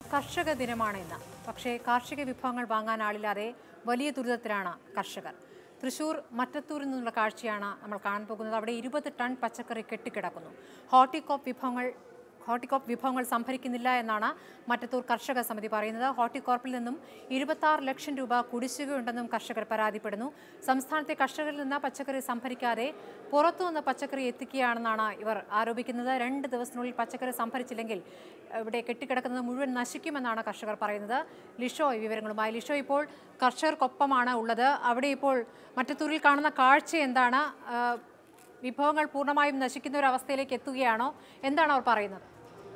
കർഷക ദിനമാണ് ഇന്ന് പക്ഷേ കാർഷിക വിഭവങ്ങൾ വാങ്ങാൻ ആളില്ലാതെ വലിയ ദുരിതത്തിലാണ് കർഷകർ തൃശൂർ മറ്റത്തൂരിൽ നിന്നുള്ള കാഴ്ചയാണ് നമ്മൾ കാണാൻ പോകുന്നത് അവിടെ ഇരുപത് ടൺ പച്ചക്കറി കെട്ടിക്കിടക്കുന്നു ഹോർട്ടികോപ്പ് വിഭവങ്ങൾ ഹോർട്ടികോപ്പ് വിഭവങ്ങൾ സംഭരിക്കുന്നില്ല എന്നാണ് മറ്റത്തൂർ കർഷക സമിതി പറയുന്നത് ഹോർട്ടികോർപ്പിൽ നിന്നും ഇരുപത്താറ് ലക്ഷം രൂപ കുടിശ്ശികയുണ്ടെന്നും കർഷകർ പരാതിപ്പെടുന്നു സംസ്ഥാനത്തെ കർഷകരിൽ നിന്ന് പച്ചക്കറി സംഭരിക്കാതെ പുറത്തുനിന്ന് പച്ചക്കറി എത്തിക്കുകയാണെന്നാണ് ഇവർ ആരോപിക്കുന്നത് രണ്ട് ദിവസത്തിനുള്ളിൽ പച്ചക്കറി സംഭരിച്ചില്ലെങ്കിൽ ഇവിടെ കെട്ടിക്കിടക്കുന്നത് മുഴുവൻ നശിക്കുമെന്നാണ് കർഷകർ പറയുന്നത് ലിഷോ ഈ വിവരങ്ങളുമായി ലിഷോ ഇപ്പോൾ കർഷകർക്കൊപ്പമാണ് ഉള്ളത് അവിടെ ഇപ്പോൾ മറ്റത്തൂരിൽ കാണുന്ന കാഴ്ച എന്താണ് ആ, വിഭവങ്ങൾ പൂർണ്ണമായും നശിക്കുന്ന ഒരു അവസ്ഥയിലേക്ക് എത്തുകയാണോ എന്താണ് അവർ പറയുന്നത്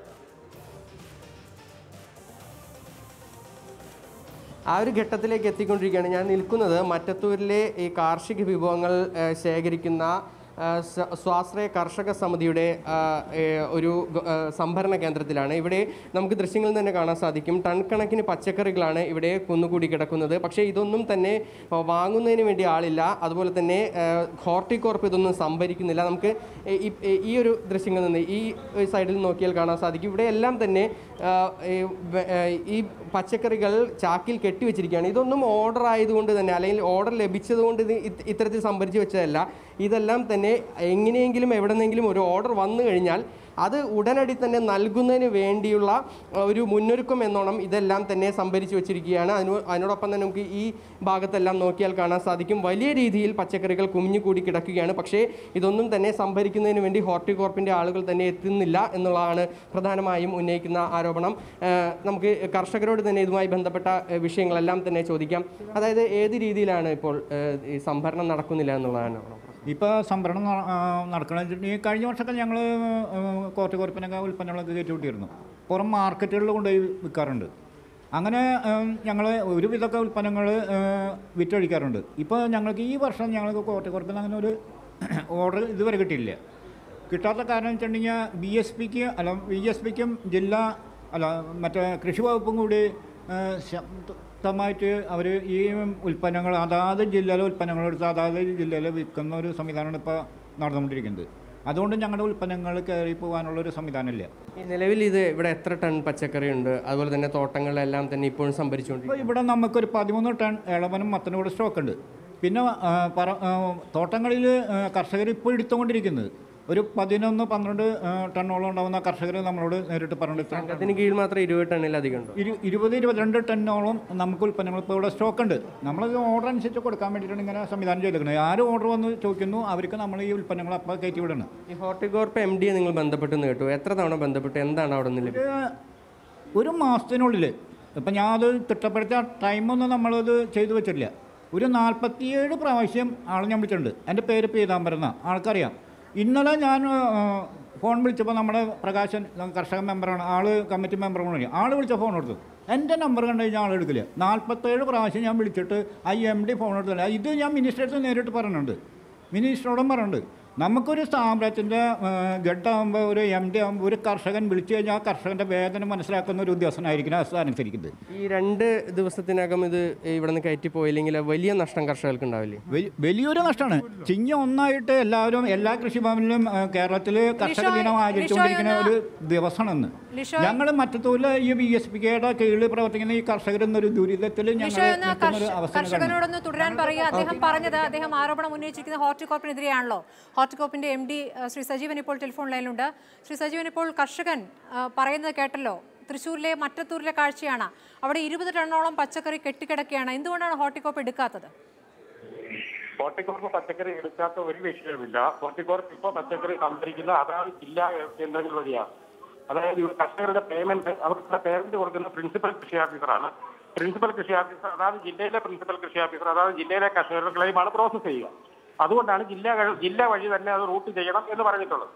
ആ ഒരു ഘട്ടത്തിലേക്ക് എത്തിക്കൊണ്ടിരിക്കുകയാണ് ഞാൻ നിൽക്കുന്നത് മറ്റത്തൂരിലെ ഈ കാർഷിക വിഭവങ്ങൾ ഏഹ്, ശേഖരിക്കുന്ന ഏഹ്, സ്വ- സ്വാശ്രയ കർഷക സമിതിയുടെ ആഹ്, ഏഹ്, ഒരു ഗ- ഏഹ്, സംഭരണ കേന്ദ്രത്തിലാണ് ഇവിടെ നമുക്ക് ദൃശ്യങ്ങളിൽ തന്നെ കാണാൻ സാധിക്കും ടൺ കണക്കിന് പച്ചക്കറികളാണ് ഇവിടെ കുന്നുകൂടി കിടക്കുന്നത് പക്ഷേ ഇതൊന്നും തന്നെ ഏഹ്, വാങ്ങുന്നതിന് വേണ്ടി ആളില്ല അതുപോലെ തന്നെ ഏഹ്, ഹോർട്ടികോർപ്പ് ഇതൊന്നും സംഭരിക്കുന്നില്ല നമുക്ക് ഈ- ഈ- ഈ ഒരു ദൃശ്യങ്ങളിൽ നിന്ന് ഈ സൈഡിൽ നോക്കിയാൽ കാണാൻ സാധിക്കും ഇവിടെ എല്ലാം തന്നെ ആഹ്, ഈ വെ- ഏഹ്, ഈ പച്ചക്കറികൾ ചാക്കിൽ കെട്ടിവെച്ചിരിക്കുകയാണ് ഇതൊന്നും ഓർഡർ ആയതുകൊണ്ട് തന്നെ അല്ലെങ്കിൽ ഓർഡർ ലഭിച്ചതുകൊണ്ട് ഇത് ഇത് ഇത്തരത്തിൽ സംഭരിച്ച് വെച്ചതല്ല ഇതെല്ലാം തന്നെ എങ്ങനെയെങ്കിലും എവിടെന്നെങ്കിലും ഒരു ഓർഡർ വന്നു കഴിഞ്ഞാൽ അത് ഉടനടി തന്നെ നൽകുന്നതിന് വേണ്ടിയുള്ള ആ, ഒരു മുന്നൊരുക്കം എന്നോണം ഇതെല്ലാം തന്നെ സംഭരിച്ച് വെച്ചിരിക്കുകയാണ് അതിനോ അതിനോടൊപ്പം തന്നെ നമുക്ക് ഈ ഭാഗത്തെല്ലാം നോക്കിയാൽ കാണാൻ സാധിക്കും വലിയ രീതിയിൽ പച്ചക്കറികൾ കുമിഞ്ഞുകൂടി കിടക്കുകയാണ് പക്ഷേ ഇതൊന്നും തന്നെ സംഭരിക്കുന്നതിന് വേണ്ടി ഹോർട്ടികോർപ്പിൻ്റെ ആളുകൾ തന്നെ എത്തുന്നില്ല എന്നുള്ളതാണ് പ്രധാനമായും ഉന്നയിക്കുന്ന ആരോപണം ആ, നമുക്ക് കർഷകരോട് തന്നെ ഇതുമായി ബന്ധപ്പെട്ട ആ, വിഷയങ്ങളെല്ലാം തന്നെ ചോദിക്കാം അതായത് ഏത് രീതിയിലാണ് ഇപ്പോൾ ആ, ഈ സംഭരണം നടക്കുന്നില്ല എന്നുള്ളതാണ് ഇപ്പോൾ സംഭരണം ന- ആ, നടക്കണമെന്ന് വെച്ചിട്ടുണ്ടെങ്കിൽ കഴിഞ്ഞ വർഷമൊക്കെ ഞങ്ങൾ കോർട്ട് കോർപ്പിനൊക്കെ ഉൽപ്പന്നങ്ങളൊക്കെ കയറ്റി വിട്ടിരുന്നു പുറം മാർക്കറ്റുകളിൽ കൊണ്ടുപോയി വിൽക്കാറുണ്ട് അങ്ങനെ ഞങ്ങൾ ഒരുവിധമൊക്കെ ഉൽപ്പന്നങ്ങൾ വിറ്റഴിക്കാറുണ്ട് ഇപ്പോൾ ഞങ്ങൾക്ക് ഈ വർഷം ഞങ്ങൾക്ക് കോർട്ട് കോർപ്പിൽ നിന്ന് അങ്ങനെ ഒരു ഓർഡർ ഇതുവരെ കിട്ടിയില്ല കിട്ടാത്ത കാരണം വെച്ചിട്ടുണ്ടെങ്കിൽ ബി എസ് പിക്ക് അല്ല ബി എസ് പിക്കും ജില്ലാ അല്ല മറ്റേ കൃഷി വകുപ്പും കൂടി ആ, ശക്തമായിട്ട് അവർ ഈ ഉൽപ്പന്നങ്ങൾ അതാത് ജില്ലയിലെ ഉൽപ്പന്നങ്ങൾ എടുത്ത് അതാത് ജില്ലയിൽ വിൽക്കുന്ന ഒരു സംവിധാനമാണ് ഇപ്പോൾ നടന്നുകൊണ്ടിരിക്കുന്നത് അതുകൊണ്ട് ഞങ്ങളുടെ ഉൽപ്പന്നങ്ങൾ കയറി പോകാനുള്ള ഒരു സംവിധാനമില്ല ഈ നിലവിൽ ഇത് ഇവിടെ എത്ര ടൺ പച്ചക്കറി ഉണ്ട് അതുപോലെ തന്നെ തോട്ടങ്ങളിലെല്ലാം തന്നെ ഇപ്പോഴും ഇപ്പോൾ സംഭരിച്ചുകൊണ്ടിരിക്കും ഇവിടെ നമുക്കൊരു പതിമൂന്ന് ടൺ ഇളവനും മത്തനും കൂടെ സ്റ്റോക്ക് ഉണ്ട് പിന്നെ ആ, പറ ആ, തോട്ടങ്ങളിൽ കർഷകർ ഇപ്പോൾ എടുത്തുകൊണ്ടിരിക്കുന്നത് ഒരു പതിനൊന്ന് പന്ത്രണ്ട് ആ, ടണ്ണോളം ഉണ്ടാകുന്ന കർഷകർ നമ്മളോട് നേരിട്ട് പറഞ്ഞിട്ട് സംഘത്തിന് കീഴിൽ മാത്രം ഇരുപത് ടണ്ണിലധികം ഉണ്ടോ ഇരു ഇരുപത് ഇരുപത്തിരണ്ട് ടണ്ണോളം നമുക്ക് ഉൽപ്പന്നങ്ങൾ ഇപ്പോൾ ഇവിടെ സ്റ്റോക്ക് ഉണ്ട് നമ്മളത് ഓർഡർ അനുസരിച്ച് കൊടുക്കാൻ വേണ്ടിയിട്ടാണ് ഇങ്ങനെ സംവിധാനം ചെയ്തിരിക്കുന്നത് ആര് ഓർഡർ വന്ന് ചോദിക്കുന്നു അവർക്ക് നമ്മൾ ഈ ഉൽപ്പന്നങ്ങൾ അപ്പോൾ കയറ്റി വിടണം ഈ ഹോർട്ടികോർപ്പ് എം ഡിയെ നിങ്ങൾ ബന്ധപ്പെട്ടെന്ന് കേട്ടു എത്ര തവണ ബന്ധപ്പെട്ടു എന്താണ് അവിടെ നിന്ന് ലഭിച്ചത്? ഒരു ഒരു മാസത്തിനുള്ളിൽ ഇപ്പം ഞാൻ അത് തിട്ടപ്പെടുത്തിയ ടൈമൊന്നും നമ്മളത് ചെയ്തു വെച്ചിട്ടില്ല ഒരു നാൽപ്പത്തിയേഴ് പ്രാവശ്യം ആളെ ഞാൻ വിളിച്ചിട്ടുണ്ട് എൻ്റെ പേര് പീതാംബരം എന്നാ ആൾക്കറിയാം ഇന്നലെ ഞാൻ ആ, ഫോൺ വിളിച്ചപ്പോൾ നമ്മുടെ പ്രകാശൻ കർഷക മെമ്പറാണ് ആള് കമ്മിറ്റി മെമ്പറാണ് ആൾ വിളിച്ച ഫോൺ എടുത്തു എൻ്റെ നമ്പർ കണ്ടു കഴിഞ്ഞാൽ ആൾ എടുക്കില്ല നാൽപ്പത്തേഴ് പ്രാവശ്യം ഞാൻ വിളിച്ചിട്ട് ആ എം ഡി ഫോൺ എടുത്തില്ല ഇത് ഞാൻ മിനിസ്റ്റർക്ക് നേരിട്ട് പറയുന്നുണ്ട് മിനിസ്റ്ററോടും പറയുന്നുണ്ട് നമുക്കൊരു സ്ഥാപനത്തിൻ്റെ ഗഡാകുമ്പോൾ ഒരു എം ഡി ആകുമ്പോൾ ഒരു കർഷകൻ വിളിച്ചു കഴിഞ്ഞാൽ ആ കർഷകൻ്റെ വേദന മനസ്സിലാക്കുന്ന ഒരു ഉദ്യോഗസ്ഥനായിരിക്കണം ആ അനുസരിക്കുന്നത് ഈ രണ്ട് ദിവസത്തിനകം ഇത് ഇവിടെ നിന്ന് കയറ്റി പോയില്ലെങ്കിൽ വലിയ നഷ്ടം കർഷകർക്ക് ഉണ്ടാവില്ലേ വലി- വലിയൊരു നഷ്ടമാണ് ചിങ്ങ ഒന്നായിട്ട് എല്ലാവരും എല്ലാ കൃഷിഭവനിലും കേരളത്തിൽ കർഷക ലിഷോയ്- ദിനം ആചരിച്ചുകൊണ്ടിരിക്കുന്ന ലിഷോയ് ഒരു ദിവസമാണെന്ന് ലിഷോയ്- ഞങ്ങൾ മറ്റത്തൂരിൽ ഈ ബി എസ് പി കെയുടെ കീഴിൽ പ്രവർത്തിക്കുന്ന ഈ കർഷകർ എന്നൊരു ദുരിതത്തിൽ ഞങ്ങൾ ലിഷോയ് ഒന്ന് നിൽക്കുന്ന ഒരു കർഷ- അവസ്ഥ കർഷകനോടൊന്ന് തുടരാൻ പറയുക അദ്ദേഹം പറഞ്ഞത് അദ്ദേഹം ആരോപണം ഉന്നയിച്ചിരിക്കുന്ന ഹോർട്ടികോപ്പിനെതിരെയാണല്ലോ ഹോർട്ടികോപ്പിന്റെ എം ഡി ശ്രീ സജീവൻ ഇപ്പോൾ ടെലിഫോൺ ലൈനിലുണ്ട് ശ്രീ സജീവൻ ഇപ്പോൾ കർഷകൻ ആ, പറയുന്നത് കേട്ടല്ലോ തൃശ്ശൂരിലെ മറ്റത്തൂരിലെ കാഴ്ചയാണ് അവിടെ ഇരുപത് ടണ്ണോളം പച്ചക്കറി കെട്ടിക്കിടക്കുകയാണ് എന്തുകൊണ്ടാണ് ഹോർട്ടികോപ്പ് എടുക്കാത്തത് ഹോർട്ടിക്കോർപ്പ് പച്ചക്കറി എടുക്കാത്ത ഒരു വിഷയവുമില്ല ഹോർട്ടിക്കോർപ്പ് ഇപ്പോൾ പച്ചക്കറി സംഭരിക്കുന്ന അതാത് ജില്ലാ കേന്ദ്രങ്ങൾ വഴിയാണ് അതായത് ഇവർ കർഷകരുടെ പേയ്മെന്റ് അവർക്ക് പേയ്മെന്റ് കൊടുക്കുന്ന പ്രിൻസിപ്പൽ കൃഷി ഓഫീസറാണ് പ്രിൻസിപ്പൽ കൃഷി ഓഫീസർ അതായത് ജില്ലയിലെ പ്രിൻസിപ്പൽ കൃഷി ഓഫീസർ അതായത് ജില്ലയിലെ കർഷകരുടെ ക്ലെയിമാണ് പ്രോസസ്സ് ചെയ്യുക അതുകൊണ്ടാണ് ജില്ല കഴി- ജില്ല വഴി തന്നെ അത് റൂട്ട് ചെയ്യണം എന്ന് പറഞ്ഞിട്ടുള്ളത്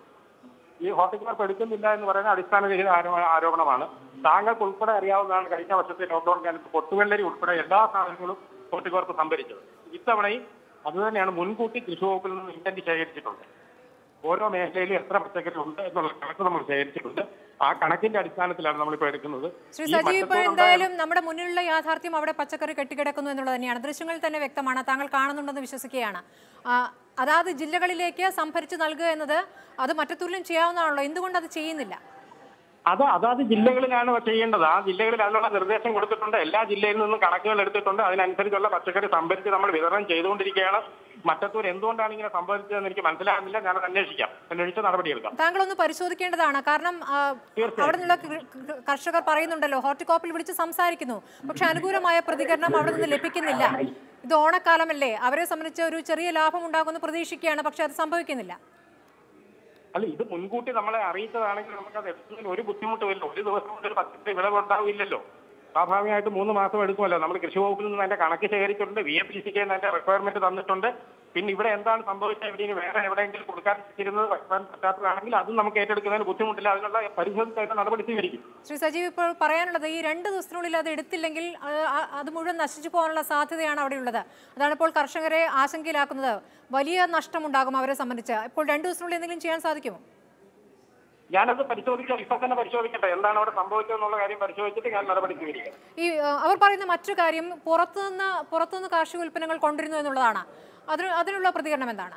ഈ ഹോർട്ടിക്കോർപ്പ് എടുക്കുന്നില്ല എന്ന് പറയുന്ന അടിസ്ഥാനരഹിത ആരോ- ആരോപണമാണ് താങ്കൾക്ക് ഉൾപ്പെടെ അറിയാവുന്നതാണ് കഴിഞ്ഞ വർഷത്തെ ലോക്ക്ഡൌൺ കാലത്ത് പൊട്ടുവെള്ളരി ഉൾപ്പെടെ എല്ലാ സാധനങ്ങളും ഹോർട്ടിക്കോർപ്പ് സംഭരിച്ചത് ഇത്തവണയും അതുതന്നെയാണ് മുൻകൂട്ടി കൃഷി വകുപ്പിൽ നിന്ന് ഇന്റന്റ് ശേഖരിച്ചിട്ടുണ്ട് ഓരോ മേഖലയിലും എത്ര പച്ചക്കറി ഉണ്ട് എന്നുള്ള കണക്ക് നമ്മൾ ശേഖരിച്ചിട്ടുണ്ട് ആ കണക്കിന്റെ അടിസ്ഥാനത്തിലാണ് നമ്മളിപ്പോൾ എടുക്കുന്നത് ശ്രീ ഈ സജീവ് ഇപ്പോൾ മറ്റത്തൂരുണ്ടായ- എന്തായാലും നമ്മുടെ മുന്നിലുള്ള യാഥാർത്ഥ്യം അവിടെ പച്ചക്കറി കെട്ടിക്കിടക്കുന്നു എന്നുള്ളത് തന്നെയാണ് ദൃശ്യങ്ങളിൽ തന്നെ വ്യക്തമാണ് താങ്കൾ കാണുന്നുണ്ടെന്ന് വിശ്വസിക്കുകയാണ് ആ, അതാത് ജില്ലകളിലേക്ക് സംഭരിച്ചു നൽകുക എന്നത് അത് മറ്റത്തൂരിലും ചെയ്യാവുന്നതാണല്ലോ എന്തുകൊണ്ട് അത് ചെയ്യുന്നില്ല അത് അതാത് ജില്ലകളിലാണ് ചെയ്യേണ്ടത് ആ ജില്ലകളിൽ അതിനുള്ള നിർദ്ദേശം കൊടുത്തിട്ടുണ്ട് എല്ലാ ജില്ലയിൽ നിന്നും കണക്കുകൾ എടുത്തിട്ടുണ്ട് അതിനനുസരിച്ചുള്ള പച്ചക്കറി സംഭരിച്ച് നമ്മൾ വിതരണം ചെയ്തുകൊണ്ടിരിക്കുകയാണ് മറ്റത്തൂർ എന്തുകൊണ്ടാണ് ഇങ്ങനെ സംഭവിച്ചതെന്ന് എനിക്ക് മനസ്സിലാകുന്നില്ല ഞാനത് അന്വേഷിക്കാം അന്വേഷിച്ച് നടപടിയെടുക്കാം താങ്കൾ ഒന്ന് പരിശോധിക്കേണ്ടതാണ് കാരണം ആ, അവിടെ നിന്നുള്ള കൃ- കൃ- കർഷകർ പറയുന്നുണ്ടല്ലോ ഹോർട്ടികോപ്പിൽ വിളിച്ച് സംസാരിക്കുന്നു പക്ഷെ അനുകൂലമായ പ്രതികരണം അവിടെ നിന്ന് ലഭിക്കുന്നില്ല ഇത് ഓണക്കാലമല്ലേ അവരെ സംബന്ധിച്ച് ഒരു ചെറിയ ലാഭം ഉണ്ടാകുമെന്ന് പ്രതീക്ഷിക്കുകയാണ് പക്ഷെ അത് സംഭവിക്കുന്നില്ല അല്ല ഇത് മുൻകൂട്ടി നമ്മളെ അറിയിച്ചതാണെങ്കിൽ നമുക്ക് അത് എത്തുന്നതിൽ ഒരു ബുദ്ധിമുട്ടുമില്ല ഒരു ദിവസം കൊണ്ട് ഒരു പച്ചക്കറി വിളവ് ഉണ്ടാവില്ലല്ലോ സ്വാഭാവികമായിട്ട് മൂന്ന് മാസം എടുക്കുമല്ലോ നമ്മൾ കൃഷി വകുപ്പിൽ നിന്ന് അതിന്റെ കണക്ക് ശേഖരിച്ചിട്ടുണ്ട് വി എഫ് ഡി സിക്ക് അതിന്റെ റിക്വയർമെന്റ് തന്നിട്ടുണ്ട് പിന്നെ ഇവിടെ എന്താണ് സംഭവിച്ചത് ഇവിടെ ഇനി വേറെ എവിടെയെങ്കിലും കൊടുക്കാൻ വെച്ചിരുന്നത് വെക്കാൻ പറ്റാത്തതാണെങ്കിൽ അതും നമുക്ക് ഏറ്റെടുക്കുന്നതിന് ബുദ്ധിമുട്ടില്ല അതിനുള്ള പരിശോധിച്ചായിട്ട് നടപടി സ്വീകരിക്കും ശ്രീ സജീവ് ഇപ്പോൾ പറയാനുള്ളത് ഈ രണ്ട് ദിവസത്തിനുള്ളിൽ അത് എടുത്തില്ലെങ്കിൽ ആ, ആ, അത് മുഴുവൻ നശിച്ചു പോകാനുള്ള സാധ്യതയാണ് അവിടെയുള്ളത് അതാണ് ഇപ്പോൾ കർഷകരെ ആശങ്കയിലാക്കുന്നത് വലിയ നഷ്ടമുണ്ടാകും അവരെ സംബന്ധിച്ച് ഇപ്പോൾ രണ്ട് ദിവസത്തിനുള്ളിൽ എന്തെങ്കിലും ചെയ്യാൻ സാധിക്കുമോ ഞാനത് പരിശോധിക്കാം ഇപ്പൊ തന്നെ പരിശോധിക്കട്ടെ എന്താണ് അവിടെ സംഭവിച്ചതെന്നുള്ള കാര്യം പരിശോധിച്ചിട്ട് ഞാൻ നടപടി സ്വീകരിക്കാം ഈ ആ, അവർ പറയുന്ന മറ്റു കാര്യം പുറത്തുനിന്ന് പുറത്തുനിന്ന് കാർഷിക ഉൽപ്പന്നങ്ങൾ കൊണ്ടുവരുന്നു എന്നുള്ളതാണ് അതിന് അതിനുള്ള പ്രതികരണം എന്താണ്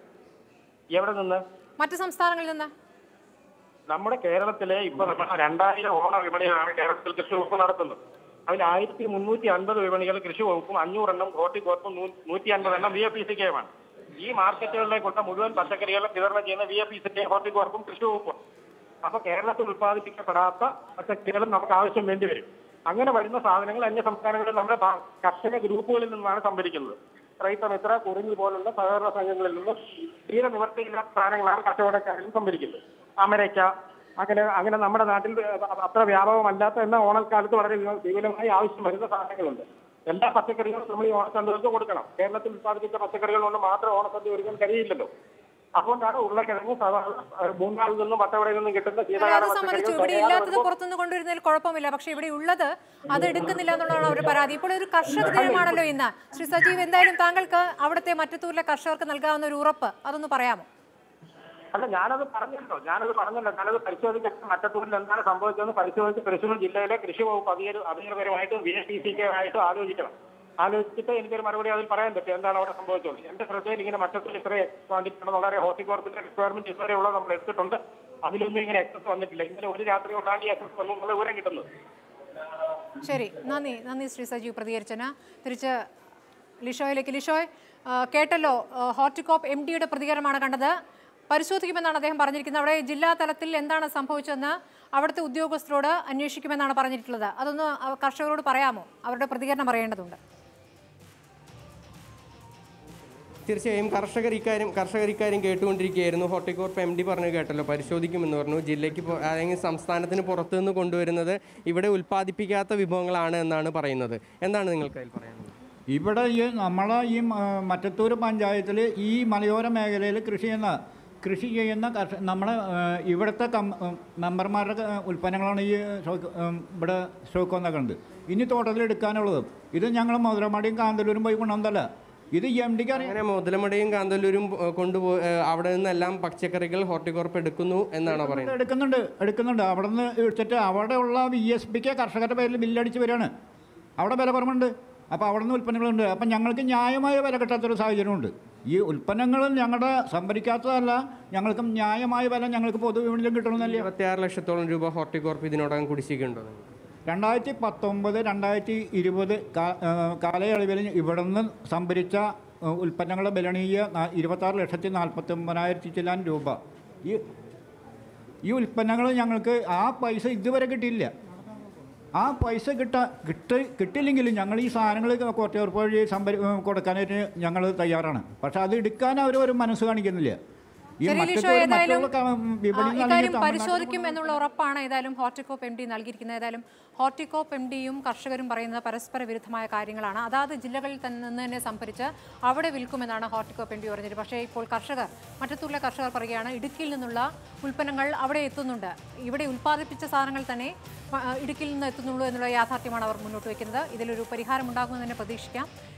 എവിടെ നിന്ന് മറ്റു സംസ്ഥാനങ്ങളിൽ നിന്ന് നമ്മുടെ കേരളത്തിലെ ഇപ്പൊ നമ്മൾ രണ്ടായിരം ഓണ വിപണികളാണ് കേരളത്തിൽ കൃഷി വകുപ്പ് നടത്തുന്നത് അതിൽ ആയിരത്തി മുന്നൂറ്റി അൻപത് വിപണികൾ കൃഷി വകുപ്പും അഞ്ഞൂറെണ്ണം ഹോർട്ടികോർപ്പും നൂറ്റി അൻപതെണ്ണം വി എഫ് പി സി കെയുമാണ് ഈ മാർക്കറ്റുകളിലേക്കുള്ള മുഴുവൻ പച്ചക്കറികളും വിതരണം ചെയ്യുന്ന V F P C K ഹോർട്ടികോർപ്പും കൃഷി വകുപ്പും അപ്പൊ കേരളത്തിൽ ഉത്പാദിപ്പിക്കപ്പെടാത്ത പച്ചക്കറികളും നമുക്ക് ആവശ്യം വേണ്ടി വരും അങ്ങനെ വരുന്ന സാധനങ്ങൾ അന്യ സംസ്ഥാനങ്ങളിൽ നമ്മുടെ ഭാ- കർഷക ഗ്രൂപ്പുകളിൽ നിന്നാണ് സംഭരിക്കുന്നത് റൈത്ത മിത്ര കുറിഞ്ഞി പോലുള്ള സഹകരണ സംഘങ്ങളിൽ നിന്നും തീരെ നിവർത്തിയില്ലാത്ത സാധനങ്ങളാണ് കച്ചവടക്കാരിൽ സംഭരിക്കുന്നത് അമരയ്ക്ക അങ്ങനെ അങ്ങനെ നമ്മുടെ നാട്ടിൽ അത്ര വ്യാപകമല്ലാത്ത എന്നാൽ ഓണക്കാലത്ത് വളരെ വിപു- വിപുലമായി ആവശ്യം വരുന്ന സാധനങ്ങളുണ്ട് എല്ലാ പച്ചക്കറികളും നമ്മൾ ഈ ഓണസദ്യകൾക്ക് കൊടുക്കണം കേരളത്തിൽ ഉത്പാദിപ്പിച്ച പച്ചക്കറികൾ കൊണ്ട് മാത്രം ഓണസദ്യ ഒരുക്കാൻ കഴിയില്ലല്ലോ അതുകൊണ്ടാണ് ഉരുളക്കിഴങ്ങ് സാധാരണ ഏഹ്, മൂന്നാറിൽ നിന്നും പത്തവടയിൽ നിന്നും കിട്ടുന്ന അല്ല, ശീതകാല അത് സംബന്ധിച്ചു പച്ചക്കറികൾ ഇവിടെ ഇല്ലാത്തത് തയ്യാറാക്കുമ്പോൾ പുറത്തുനിന്ന് കൊണ്ടുവരുന്നതിൽ കുഴപ്പമില്ല പക്ഷെ ഇവിടെ ഉള്ളത് അത് എടുക്കുന്നില്ല എന്നുള്ളതാണ് ഒരു പരാതി ഇപ്പോൾ ഒരു കർഷക ദിനമാണല്ലോ ഇന്ന് ശ്രീ സജീവ് എന്തായാലും താങ്കൾക്ക് അവിടുത്തെ മറ്റത്തൂരിലെ കർഷകർക്ക് നൽകാവുന്ന ഒരു ഉറപ്പ് അതൊന്ന് പറയാമോ അല്ല ഞാനത് പറഞ്ഞല്ലോ ഞാനത് പറഞ്ഞല്ലോ ഞാനത് പരിശോധിച്ചിട്ട് മറ്റത്തൂരിൽ എന്താണ് സംഭവിച്ചതെന്ന് പരിശോധിച്ച് തൃശ്ശൂർ ജില്ലയിലെ കൃഷി വകുപ്പ് അധികാരി അധികൃതരുമായിട്ടും വി എസ് ടി സി ആയിട്ടും ആലോചിക്കണം ആലോചിച്ചിട്ട് എനിക്കൊരു മറുപടി അതിൽ പറയാൻ പറ്റും എന്താണ് അവിടെ സംഭവിച്ചത് എന്റെ ശ്രദ്ധയിൽ ഇങ്ങനെ മറ്റത്തൂർ ഇത്ര ക്വാണ്ടിറ്റി ഉണ്ടെന്ന് വളരെ ഹോർട്ടികോർപ്പിന്റെ റിക്വയർമെന്റ് ഇതുവരെ ഉള്ളത് നമ്മൾ എടുത്തിട്ടുണ്ട് അതിലൊന്നും ഇങ്ങനെ എക്സസ് വന്നിട്ടില്ല ഇന്നലെ ഒരു രാത്രി കൊണ്ടാണ് ഈ എക്സസ് വന്നു എന്നുള്ള വിവരം കിട്ടുന്നത് ശരി നന്ദി നന്ദി ശ്രീ സജീവ് പ്രതികരിച്ചന് തിരിച്ച് ലിഷോയിലേക്ക് ലിഷോയ് ആ, കേട്ടല്ലോ ആ, ഹോർട്ടികോപ്പ് എം ഡിയുടെ പ്രതികരണമാണ് കണ്ടത് പരിശോധിക്കുമെന്നാണ് അദ്ദേഹം പറഞ്ഞിരിക്കുന്നത് അവിടെ ജില്ലാ തലത്തിൽ എന്താണ് സംഭവിച്ചതെന്ന് അവിടുത്തെ ഉദ്യോഗസ്ഥരോട് അന്വേഷിക്കുമെന്നാണ് പറഞ്ഞിട്ടുള്ളത് അതൊന്ന് ആ, കർഷകരോട് പറയാമോ അവരുടെ പ്രതികരണം അറിയേണ്ടതുണ്ട് തീർച്ചയായും കർഷകർ ഇക്കാര്യം കർഷകർ ഇക്കാര്യം കേട്ടുകൊണ്ടിരിക്കുകയായിരുന്നു ഹോർട്ടികോർപ്പ് എം ഡി പറഞ്ഞു കേട്ടല്ലോ പരിശോധിക്കുമെന്ന് പറഞ്ഞു ജില്ലയ്ക്ക് പു- അല്ലെങ്കിൽ സംസ്ഥാനത്തിന് പുറത്തു നിന്ന് കൊണ്ടുവരുന്നത് ഇവിടെ ഉൽപ്പാദിപ്പിക്കാത്ത വിഭവങ്ങളാണ് എന്നാണ് പറയുന്നത് എന്താണ് നിങ്ങൾക്ക് അതിൽ പറയാനുള്ളത് ഇവിടെ ഈ നമ്മളെ ഈ മ- മറ്റത്തൂർ പഞ്ചായത്തിൽ ഈ മലയോര മേഖലയിൽ കൃഷി ചെയ്യുന്ന കൃഷി ചെയ്യുന്ന കർഷ നമ്മളെ ഏഹ്, ഇവിടുത്തെ കം ഏഹ്, മെമ്പർമാരുടെ ഏഹ്, ഉൽപ്പന്നങ്ങളാണ് ഈ സ്റ്റോക്ക് ഏഹ്, ഇവിടെ സ്റ്റോക്ക് വന്നേക്കുന്നത് ഇനി തോട്ടത്തിൽ എടുക്കാനുള്ളത് ഇത് ഞങ്ങൾ മധുരമാടിയും കാന്തല്ലൂരും പോയി കൊണ്ടുവന്നതല്ല ഇത് എം ഡിക്ക് അറിയാം അങ്ങനെ മുതലമടയും കാന്തല്ലൂരും കൊണ്ടുപോ അവിടെ നിന്നെല്ലാം പച്ചക്കറികൾ ഹോർട്ടികോർപ്പ് എടുക്കുന്നു എന്നാണോ പറയുന്നത് എടുക്കുന്നുണ്ട് എടുക്കുന്നുണ്ട് അവിടെ നിന്ന് എടുത്തിട്ട് അവിടെ ഉള്ള വി എസ് പിക്ക് കർഷകരുടെ പേരിൽ ബില്ലടിച്ച് വരികയാണ് അവിടെ വില കുറവുണ്ട് അപ്പോൾ അവിടെ നിന്ന് ഉൽപ്പന്നങ്ങളുണ്ട് അപ്പം ഞങ്ങൾക്ക് ന്യായമായ വില കിട്ടാത്തൊരു സാഹചര്യമുണ്ട് ഈ ഉൽപ്പന്നങ്ങൾ ഞങ്ങളുടെ സംഭരിക്കാത്തതല്ല ഞങ്ങൾക്ക് ന്യായമായ വില ഞങ്ങൾക്ക് പൊതുവിപണിയിലും കിട്ടണമെന്നല്ലേ ഇരുപത്തിയാറ് ലക്ഷത്തോളം രൂപ ഹോർട്ടികോർപ്പ് ഇതിനോടകം കുടിശ്ശിക്കുണ്ടോ നിങ്ങൾക്ക്? രണ്ടായിരത്തി പത്തൊമ്പത് രണ്ടായിരത്തി ഇരുപത് കാലയളവിൽ ഇവിടെ നിന്ന് സംഭരിച്ച ഏഹ്, ഉൽപ്പന്നങ്ങളുടെ വിലണീയ നാ- ഇരുപത്താറ് ലക്ഷത്തി നാൽപ്പത്തി ഒമ്പതിനായിരത്തി ചില്ലാൻ രൂപ ഈ ഈ ഉൽപ്പന്നങ്ങൾ ഞങ്ങൾക്ക് ആ പൈസ ഇതുവരെ കിട്ടിയില്ല ആ പൈസ കിട്ട കിട്ടി കിട്ടില്ലെങ്കിലും ഞങ്ങൾ ഈ സാധനങ്ങൾ കോട്ടയൂർപ്പ് വഴി സംഭരി ഏഹ്, കൊടുക്കാനായിട്ട് ഞങ്ങൾ തയ്യാറാണ് പക്ഷെ അത് എടുക്കാൻ അവർ ഒരു മനസ്സ് കാണിക്കുന്നില്ല ഈ ശരി, മറ്റൊരു ലിഷോ, ഏതായാലും മറ്റുള്ള ക- ആ, വിപണിയിൽ ഇക്കാര്യം അല്ലെങ്കിൽ തമിഴ്നാട്ടിൽ പരിശോധിക്കും എന്നുള്ള ഉറപ്പാണ് ഏതായാലും ഹോർട്ടികോപ്പ് എം ഡി നൽകിയിരിക്കുന്നത് ഏതായാലും ഹോർട്ടികോപ്പ് എം ഡിയും കർഷകരും പറയുന്നത് പരസ്പര വിരുദ്ധമായ കാര്യങ്ങളാണ് അതാത് ജില്ലകളിൽ തന്നെ നിന്ന് തന്നെ സംഭരിച്ച് അവിടെ വിൽക്കുമെന്നാണ് ഹോർട്ടികോപ്പ് എം ഡി പറഞ്ഞത് പക്ഷേ ഇപ്പോൾ കർഷകർ മറ്റത്തൂരിലെ കർഷകർ പറയുകയാണ് ഇടുക്കിയിൽ നിന്നുള്ള ഉൽപ്പന്നങ്ങൾ അവിടെ എത്തുന്നുണ്ട് ഇവിടെ ഉൽപ്പാദിപ്പിച്ച സാധനങ്ങൾ തന്നെ ആ, ഇടുക്കിയിൽ നിന്ന് എത്തുന്നുള്ളൂ എന്നുള്ള യാഥാർത്ഥ്യമാണ് അവർ മുന്നോട്ട് വയ്ക്കുന്നത് ഇതിലൊരു പരിഹാരം ഉണ്ടാകുമെന്ന് തന്നെ പ്രതീക്ഷിക്കാം